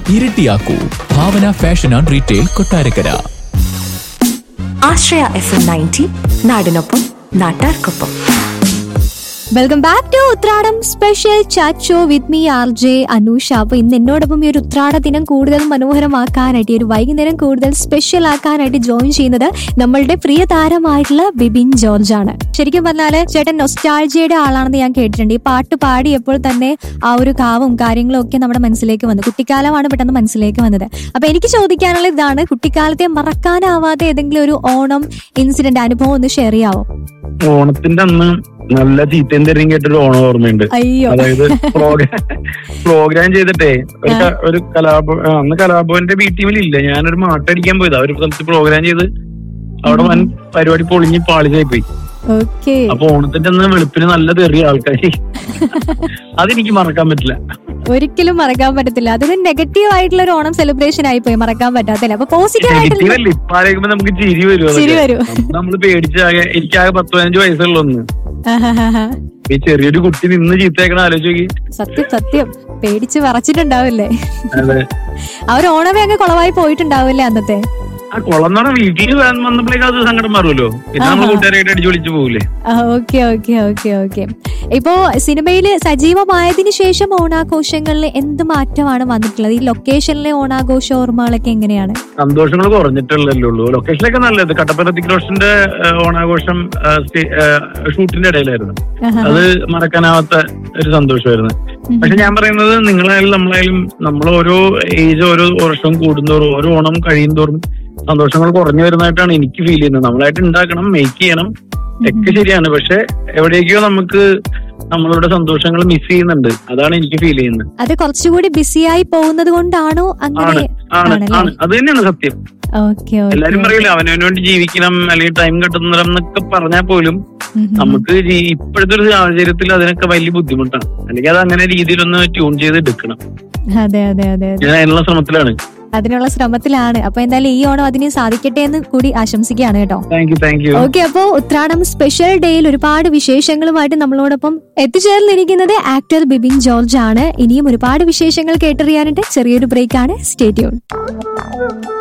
ഇരട്ടിയാക്കൂ Bhavana fashion and retail Kottarakkara Ashraya F M ninety നാടിനൊപ്പം നാട്ടാർക്കൊപ്പം welcome back to Uthradam special chat show with me R J Anusha അപ്പൊ ഇന്ന് എന്നോടൊപ്പം ഈ ഒരു ഉത്രാട ദിനം കൂടുതൽ മനോഹരമാക്കാനായിട്ട് ഈ ഒരു വൈകുന്നേരം കൂടുതൽ സ്പെഷ്യൽ ആക്കാനായിട്ട് ജോയിൻ ചെയ്യുന്നത് നമ്മളുടെ പ്രിയ താരമായിട്ടുള്ള ബിബിൻ ജോർജ് ആണ് ശരിക്കും പറഞ്ഞാല് ചേട്ടൻ നൊസ്റ്റാൾജിയുടെ ആളാണെന്ന് ഞാൻ കേട്ടിട്ടുണ്ട് ഈ പാട്ട് പാടിയപ്പോൾ തന്നെ ആ ഒരു കാവും കാര്യങ്ങളും ഒക്കെ നമ്മുടെ മനസ്സിലേക്ക് വന്നു കുട്ടിക്കാലമാണ് പെട്ടെന്ന് മനസ്സിലേക്ക് വന്നത് അപ്പൊ എനിക്ക് ചോദിക്കാനുള്ള ഇതാണ് കുട്ടിക്കാലത്തെ മറക്കാനാവാത്ത ഏതെങ്കിലും ഒരു ഓണം ഇൻസിഡന്റ് അനുഭവം ഒന്ന് ഷെയർ ചെയ്യാവോ ഓണത്തിന്റെ അന്ന് നല്ല ചീത്തയും തെറിയും കേട്ടൊരു ഓണം ഓർമ്മയുണ്ട് അയ്യോ അതായത് പ്രോഗ്രാം പ്രോഗ്രാം ചെയ്തിട്ടേ ഒരു ക- ഒരു കലാഭ ആ, അന്ന് കലാഭവന്റെ ബി ടീമിലില്ല ഞാനൊരു മാട്ടടിക്കാൻ പോയതാ ഒരു സ്ഥലത്ത് പ്രോഗ്രാം ചെയ്ത് അവിടെ വൻ പരിപാടി പൊളിഞ്ഞ് പാളിച്ചായി പോയി ഓക്കെ അപ്പൊ ഓണത്തിന്റെ അന്ന് വെളുപ്പിന് നല്ല തെറിയ ആൾക്കാര് അതെനിക്ക് മറക്കാൻ പറ്റില്ല ഒരിക്കലും മറക്കാൻ പറ്റത്തില്ല അതൊരു നെഗറ്റീവ് ആയിട്ടുള്ള ഒരു ഓണം സെലിബ്രേഷൻ ആയി പോയി മറക്കാൻ പറ്റാത്തില്ല അപ്പൊ പോസിറ്റീവ് നെഗറ്റീവ് ആയിട്ടുള്ള അല്ല ഇപ്പൊ ആലോചിക്കുമ്പോ നമുക്ക് ചിരി വരും ചിരി വരും നമ്മൾ പേടിച്ചാകെ എനിക്കാകെ പത്ത് പതിനഞ്ച് വയസ്സുള്ള ഒന്ന് ആഹാഹാഹാ. ഈ ചെറിയൊരു കുട്ടി നിന്ന് ചീത്തയേക്കണ ആലോചിച്ച് നോക്കി സത്യം സത്യം പേടിച്ച് വറച്ചിട്ടുണ്ടാവില്ലേ അതെ ആ ഒരു ഓണമേ അങ്ങ് കുളവായി പോയിട്ടുണ്ടാവില്ലേ അന്നത്തെ ആ കുളം എന്ന് പറഞ്ഞാൽ വീട്ടിൽ വന്നപ്പോഴേക്കും അത് സങ്കടം മാറുമല്ലോ പിന്നെ നമ്മൾ ആഹാ. കൂട്ടുകാരായിട്ട് അടിച്ചു വിളിച്ചു പോകൂലേ ഓക്കെ ഓക്കെ ഓക്കെ ഓക്കെ ഇപ്പോ സിനിമയിൽ സജീവമായതിനു ശേഷം ഓണാഘോഷങ്ങളിൽ എന്ത് മാറ്റമാണ് വന്നിട്ടുള്ളത് ഈ ലൊക്കേഷനിലെ ഓണാഘോഷ ഓർമ്മകളൊക്കെ എങ്ങനെയാണ് സന്തോഷങ്ങൾ കുറഞ്ഞിട്ടുള്ളല്ലേ ഉള്ളൂ ലൊക്കേഷനിലൊക്കെ നല്ലത് കട്ടപ്പന തിക്രോഷന്റെ ഓണാഘോഷം ആ, സ്റ്റേ- ആ, ഷൂട്ടിന്റെ ഇടയിലായിരുന്നു ആഹാ. അത് മറക്കാനാവാത്ത ഒരു സന്തോഷമായിരുന്നു ഉം. പക്ഷെ ഞാൻ പറയുന്നത് നിങ്ങളായാലും നമ്മളായാലും നമ്മൾ ഓരോ ഏജ് ഓരോ വർഷം കൂടുന്തോറും ഓരോ ഓണം കഴിയുന്തോറും സന്തോഷങ്ങൾ കുറഞ്ഞു വരുന്നതായിട്ടാണ് എനിക്ക് ഫീൽ ചെയ്യുന്നത് നമ്മളായിട്ട് ഉണ്ടാക്കണം മേക്ക് ചെയ്യണം ഒക്കെ ശരിയാണ് പക്ഷെ എവിടേക്കോ നമുക്ക് നമ്മളുടെ സന്തോഷങ്ങൾ മിസ് ചെയ്യുന്നുണ്ട് അതാണ് എനിക്ക് ഫീൽ ചെയ്യുന്നത് അത് കുറച്ചുകൂടി ബിസിയായി പോകുന്നത് കൊണ്ടാണോ അങ്ങനെ ആണ് ആണ് ആണല്ലേ? ആണ് അത് തന്നെയാണ് സത്യം ഓക്കെ എല്ലാരും ഓക്കെ പറയില്ല അവനവന് വേണ്ടി ജീവിക്കണം അല്ലെങ്കിൽ ടൈം കിട്ടുന്നിടം എന്നൊക്കെ പറഞ്ഞാൽ പോലും നമുക്ക് ജീ- ഇപ്പോഴത്തെ ഒരു സാഹചര്യത്തിൽ അതിനൊക്കെ വലിയ ബുദ്ധിമുട്ടാണ് അല്ലെങ്കിൽ അത് അങ്ങനെ രീതിയിലൊന്ന് ട്യൂൺ ചെയ്ത് എടുക്കണം അതെ അതെ അതെ അതെ ഞാൻ അതിനുള്ള ശ്രമത്തിലാണ് അതിനുള്ള ശ്രമത്തിലാണ് അപ്പൊ എന്തായാലും ഈ ഓണം അതിന് സാധിക്കട്ടെ എന്ന് കൂടി ആശംസിക്കുകയാണ് കേട്ടോ thank you thank you okay അപ്പോ ഉത്രാടം സ്പെഷ്യൽ ഡേയിൽ ഒരുപാട് വിശേഷങ്ങളുമായിട്ട് നമ്മളോടൊപ്പം എത്തിച്ചേർന്നിരിക്കുന്നത് ആക്ടർ ബിബിൻ ജോർജ് ആണ് ഇനിയും ഒരുപാട് വിശേഷങ്ങൾ കേട്ടറിയാനായിട്ട് ചെറിയൊരു ബ്രേക്ക് ആണ് സ്റ്റേറ്റ്യൂൺ